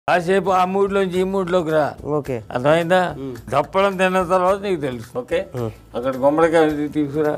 కాసేపు ఆ మూడ్లోంచి ఈ మూడ్లోకి రా ఓకే అర్థమైందా దప్పడం తిన్న తర్వాత నీకు తెలుసు ఓకే అక్కడ గుమ్మడికాయ తీసుకురా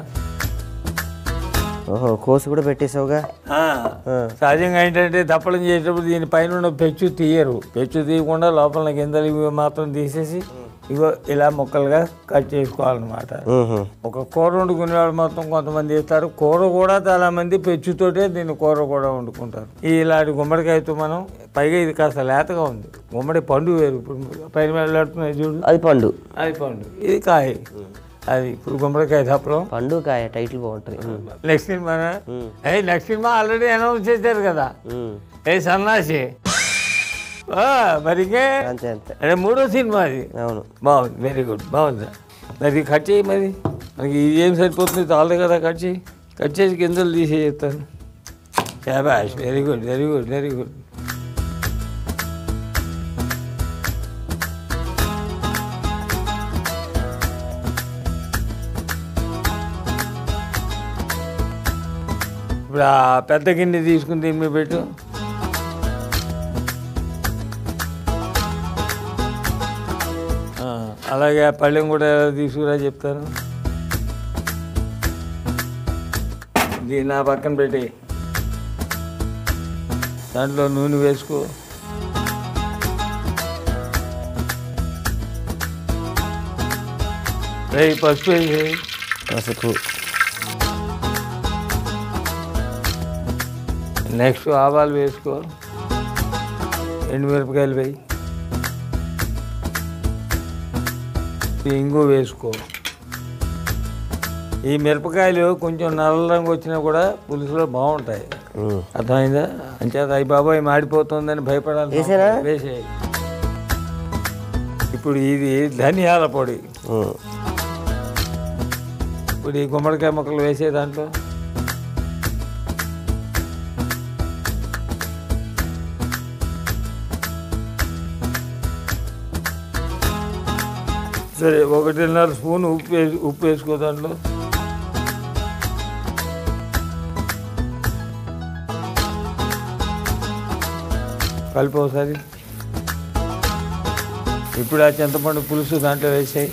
ఓహో కోసి కూడా పెట్టేసావుగా ఆ, సహజంగా ఏంటంటే దప్పడం చేసేటప్పుడు దీని పైన ఉన్న పెచ్చు తీయరు పెచ్చు తీయకుండా లోపల గింజలు ఇవి మాత్రం తీసేసి ఇగో ఇలా ముక్కలుగా కట్ చేసుకోవాలన్నమాట మ్హూ. ఒక కూర వండుకునే వాళ్ళు మొత్తం కొంతమంది వేస్తారు కూర కూడా చాలా మంది పెచ్చుతోటే దీన్ని కూర కూడా వండుకుంటారు ఈ ఇలాంటి గుమ్మడికాయతో మనం పైగా ఇది కాస్త లేతగా ఉంది గుమ్మడి పండు వేరు ఇప్పుడు పైన వెళ్ళాడుతున్నాయి చూడు అది పండు అది పండు ఇది కాయ అది ఇప్పుడు గుమ్మడికాయ తప్పడం పండు కాయ టైటిల్ బాగుంటుంది మ్. నెక్స్ట్ సినిమా ఏ నెక్స్ట్ సినిమా ఆల్రెడీ అనౌన్స్ చేశారు కదా మ్. ఏ సన్నాసి ఆ, మరి ఇంకే అంతే అంతే అదే మూడో సినిమా అది అవును బాగుంది వెరీ గుడ్ బాగుంది మరి కట్ చేయి మరి మనకి ఇది ఏం సరిపోతుంది చాలదు కదా కట్ చేయి కట్ చేసి గింజలు తీసి చెప్తాను శాబాష్ very good very good very good ఇప్పుడు ఆ పెద్ద గిన్నె తీసుకుని దీని మీద పెట్టు ఆ, అలాగే ఆ పళ్ళెం కూడా ఎలా తీసుకురా చెప్తాను దీన్ని నా పక్కన పెట్టి దాంట్లో నూనె వేసుకో రేయ్ పసుపు వేసి పసుపు నెక్స్ట్ ఆవాలు వేసుకో ఎండుమిరపకాయలు వేయి ఇంగు వేసుకో ఈ మిరపకాయలు కొంచెం నల్ల రంగు వచ్చినా కూడా పులుసులో బాగుంటాయి మ్. అర్థమైందా అంచేత అయ్యి బాబాయ్ మాడిపోతుందని భయపడాలి వేసేనా? వేసేయి ఇప్పుడు ఇది ధనియాల పొడి మ్. ఇప్పుడు ఈ గుమ్మడికాయ ముక్కలు వేసే దాంట్లో సరే ఒకటిన్నర స్పూన్ ఉప్పు వేసి ఉప్పు వేసుకో దాంట్లో కలిపి ఒకసారి ఇప్పుడు ఆ చింతపండు పులుసు దాంట్లో వేసాయి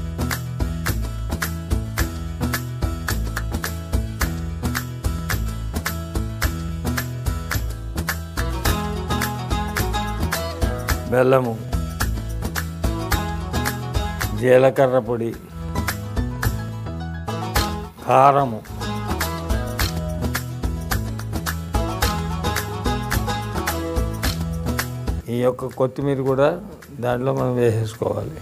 బెల్లము జీలకర్ర పొడి కారము ఈ యొక్క కొత్తిమీర కూడా దాంట్లో మనం వేసేసుకోవాలి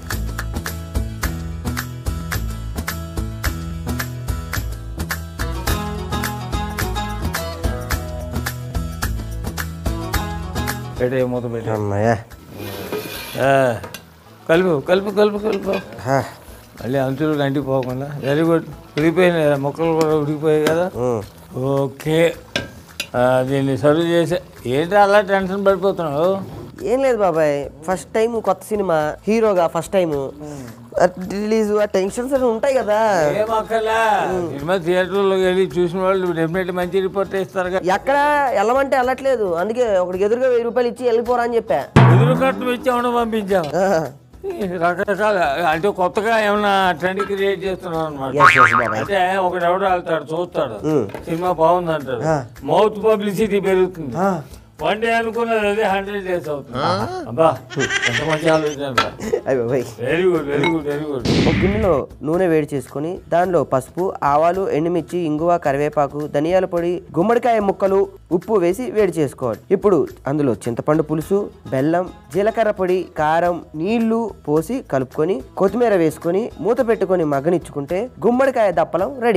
పెట్టే మూత పెట్టే అమ్మయ్యా ఆ, కలుపు కలుపు కలుపు కలుపు హా. మళ్ళీ అంచులు గంటికి పోకుండా వెరీ గుడ్ ఉడికిపోయినాయి కదా, ముక్కలు కూడా ఉడికిపోయాయి కదా మ్. ఓకే ఆ, దీన్ని సర్వ్ చేసే ఏంటి అలా టెన్షన్ పడిపోతున్నావు ఏం లేదు బాబాయ్ ఫస్ట్ టైం కొత్త సినిమా హీరోగా ఫస్ట్ టైం రిలీజ్ ఆ టెన్షన్స్ అని ఉంటాయి కదా ఏం అక్కర్లా సినిమా థియేటర్లోకి వెళ్ళి చూసిన వాళ్ళు డెఫినెట్ మంచి రిపోర్ట్ ఇస్తారు ఎక్కడ వెళ్ళమంటే వెళ్ళట్లేదు అందుకే ఒకడికి ఎదురుగా వెయ్యి రూపాయలు ఇచ్చి వెళ్ళిపోరా అని చెప్పా ఎదురు కట్నం ఇచ్చామని పంపించాము ఆ. ఈ రకరకాల అంటే కొత్తగా ఏమన్నా ట్రెండ్ క్రియేట్ చేస్తున్నాం అనమాట Yes, yes, బాబాయ్. అంటే ఒకడు ఎవడో వెళ్తాడు చూస్తాడు సినిమా బాగుంది అంటాడు మౌత్ పబ్లిసిటీ పెరుగుతుంది ఆ. వన్ డే అనుకున్నది అదే హండ్రెడ్ డేస్ అవుతుంది అబ్బా ఎంత మంచి ఆలోచన అయ్య బాబాయ్ very good very good very good ఒక గిన్నెలో నూనె వేడి చేసుకొని దానిలో పసుపు ఆవాలు ఎండుమిర్చి ఇంగువ కరివేపాకు ధనియాల పొడి గుమ్మడికాయ ముక్కలు ఉప్పు వేసి వేడి చేసుకోవాలి ఇప్పుడు అందులో చింతపండు పులుసు బెల్లం జీలకర్ర పొడి కారం నీళ్లు పోసి కలుపుకొని కొత్తిమీర వేసుకొని మూత పెట్టుకొని మగ్గనిచ్చుకుంటే గుమ్మడికాయ దప్పలం రెడీ